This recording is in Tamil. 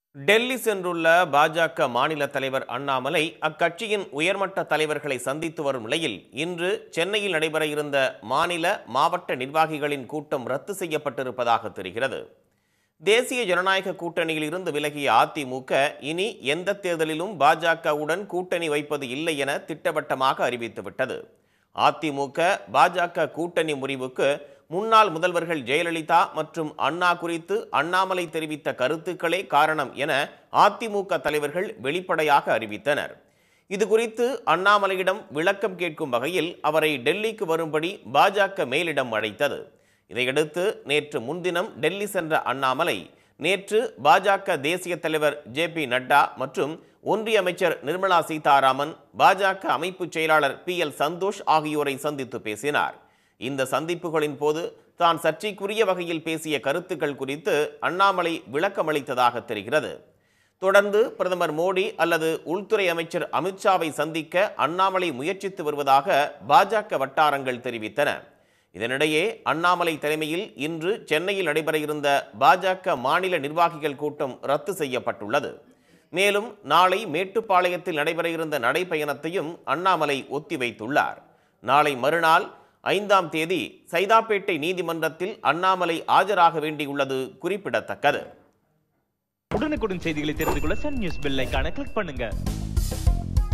டெல்லி சென்றுள்ள பாஜக மாநில தலைவர் அண்ணாமலை அக்கட்சியின் உயர்மட்ட தலைவர்களை சந்தித்து வரும் நிலையில் இன்று சென்னையில் நடைபெற இருந்த மாநில மாவட்ட நிர்வாகிகளின் கூட்டம் ரத்து செய்யப்பட்டிருப்பதாக தெரிகிறது தேசிய ஜனநாயக கூட்டணியில் இருந்து விலகிய அதிமுக இனி எந்த தேர்தலிலும் பாஜகவுடன் கூட்டணி வைப்பது இல்லை என திட்டவட்டமாக அறிவித்துவிட்டது அதிமுக பாஜக கூட்டணி முறிவுக்கு முன்னாள் முதல்வர்கள் ஜெயலலிதா மற்றும் அண்ணா குறித்து அண்ணாமலை தெரிவித்த கருத்துக்களே காரணம் என அதிமுக தலைவர்கள் வெளிப்படையாக அறிவித்தனர் இது குறித்து அண்ணாமலையிடம் விளக்கம் கேட்கும் வகையில் அவரை டெல்லிக்கு வரும்படி பாஜக மேலிடம் அழைத்தது இதையடுத்து நேற்று முன்தினம் டெல்லி சென்ற அண்ணாமலை நேற்று பாஜக தேசிய தலைவர் ஜே பி நட்டா மற்றும் ஒன்றிய அமைச்சர் நிர்மலா சீதாராமன் பாஜக அமைப்பு செயலாளர் பி எல் சந்தோஷ் ஆகியோரை சந்தித்து பேசினார் இந்த சந்திப்புகளின் போது தான் சர்ச்சைக்குரிய வகையில் பேசிய கருத்துக்கள் குறித்து அண்ணாமலை விளக்கமளித்ததாக தெரிகிறது தொடர்ந்து பிரதமர் மோடி அல்லது உள்துறை அமைச்சர் அமித்ஷாவை சந்திக்க அண்ணாமலை முயற்சித்து வருவதாக பாஜக வட்டாரங்கள் தெரிவித்தன இதனிடையே அண்ணாமலை தலைமையில் இன்று சென்னையில் நடைபெற இருந்த பாஜக மாநில நிர்வாகிகள் கூட்டம் ரத்து செய்யப்பட்டுள்ளது மேலும் நாளை மேட்டுப்பாளையத்தில் நடைபெற இருந்த நடைப்பயணத்தையும் அண்ணாமலை ஒத்திவைத்துள்ளார் நாளை மறுநாள் ஐந்தாம் தேதி சைதாப்பேட்டை நீதிமன்றத்தில் அண்ணாமலை ஆஜராக வேண்டியுள்ளது குறிப்பிடத்தக்கது உடனுக்குடன் செய்திகளை தெரிந்து கொள்ள சன் நியூஸ் பெல் ஐகானை கிளிக் பண்ணுங்க